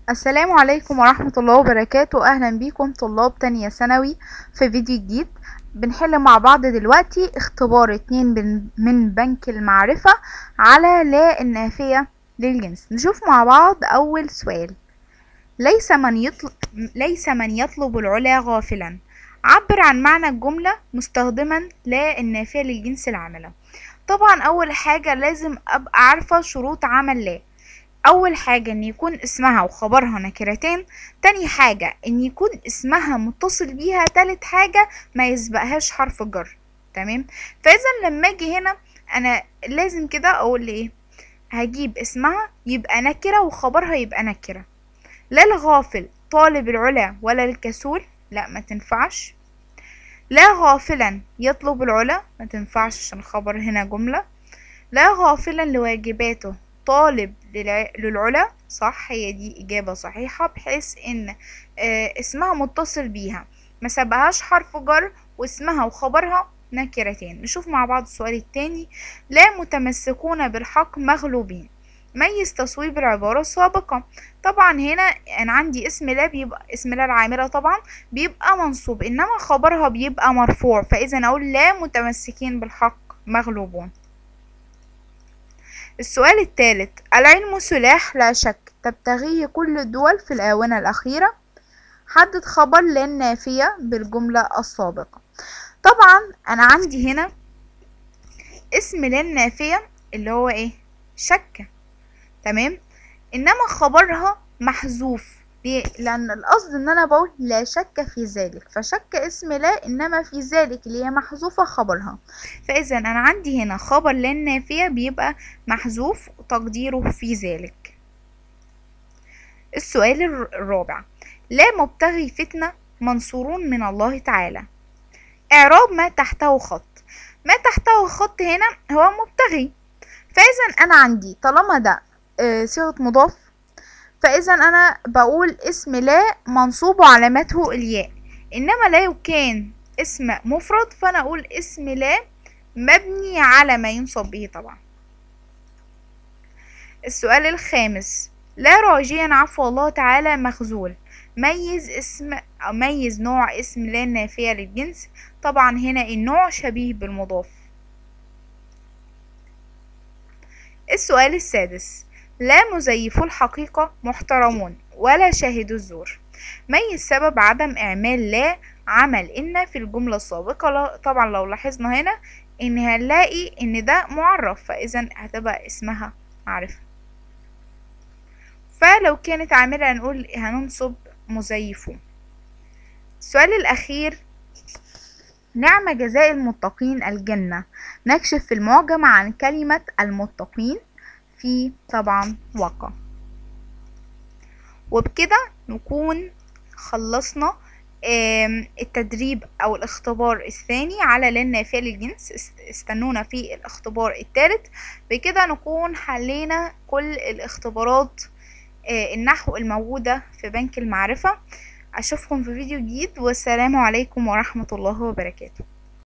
السلام عليكم ورحمة الله وبركاته أهلا بيكم طلاب تانية ثانوي في فيديو جديد بنحل مع بعض دلوقتي اختبار اتنين بن- من بنك المعرفة على لا النافية للجنس نشوف مع بعض أول سؤال ليس من يطلب ليس من يطلب العلا غافلا عبر عن معنى الجملة مستخدما لا النافية للجنس العاملة طبعا أول حاجة لازم أبقى عارفة شروط عمل لا اول حاجة ان يكون اسمها وخبرها نكرتين تاني حاجة ان يكون اسمها متصل بيها تالت حاجة ما يسبقهاش حرف جر تمام فاذا لما اجي هنا انا لازم كده اقول ايه هجيب اسمها يبقى نكرة وخبرها يبقى نكرة لا الغافل طالب العلا ولا الكسول لا ما تنفعش لا غافلا يطلب العلا ما تنفعش عشان الخبر هنا جملة لا غافلا لواجباته طالب للع- للعلا صح هي دي إجابة صحيحة بحيث إن آه، اسمها متصل بيها ما سبقهاش حرف جر واسمها وخبرها نكرتين نشوف مع بعض السؤال التاني لا متمسكون بالحق مغلوبين ميز تصويب العبارة السابقة طبعا هنا أنا عندي اسم لا بيبقى اسم لا العاملة طبعا بيبقى منصوب إنما خبرها بيبقى مرفوع فإذا أقول لا متمسكين بالحق مغلوبون السؤال الثالث العلم سلاح لا شك تبتغيه كل الدول في الآونة الأخيرة حدد خبر للنافية بالجملة السابقة طبعا أنا عندي هنا اسم للنافية اللي هو ايه شك تمام إنما خبرها محذوف ليه؟ لأن القصد إن أنا بقول لا شك في ذلك فشك اسم لا إنما في ذلك اللي هي محذوفة خبرها فإذا أنا عندي هنا خبر للنافية بيبقى محذوف تقديره في ذلك السؤال الر- الرابع لا مبتغي فتنة منصورون من الله تعالى إعراب ما تحته خط ما تحته خط هنا هو مبتغي فإذا أنا عندي طالما ده آه، صيغة مضاف فإذا أنا بقول اسم لا منصوب وعلامته الياء إنما لا كان اسم مفرد فأنا أقول اسم لا مبني على ما ينصب به طبعا السؤال الخامس لا راجيا عفو الله تعالى مخزول ميز اسم أو ميز نوع اسم لا نافية للجنس طبعا هنا النوع شبيه بالمضاف السؤال السادس لا مزيفو الحقيقة محترمون ولا شاهدوا الزور ميز سبب عدم إعمال لا عمل إن في الجملة السابقة لا- طبعا لو لاحظنا هنا إن هنلاقي إن ده معرف فإذا هتبقى اسمها معرفة فلو كانت عاملة هنقول هننصب مزيفو السؤال الأخير نعم جزاء المتقين الجنة نكشف في المعجم عن كلمة المتقين في طبعا وقع وبكده نكون خلصنا آم، التدريب او الاختبار الثاني على لا نافية للجنس است- استنونا في الاختبار الثالث بكده نكون حلينا كل الاختبارات آه، النحو الموجودة في بنك المعرفة اشوفكم في فيديو جديد والسلام عليكم ورحمة الله وبركاته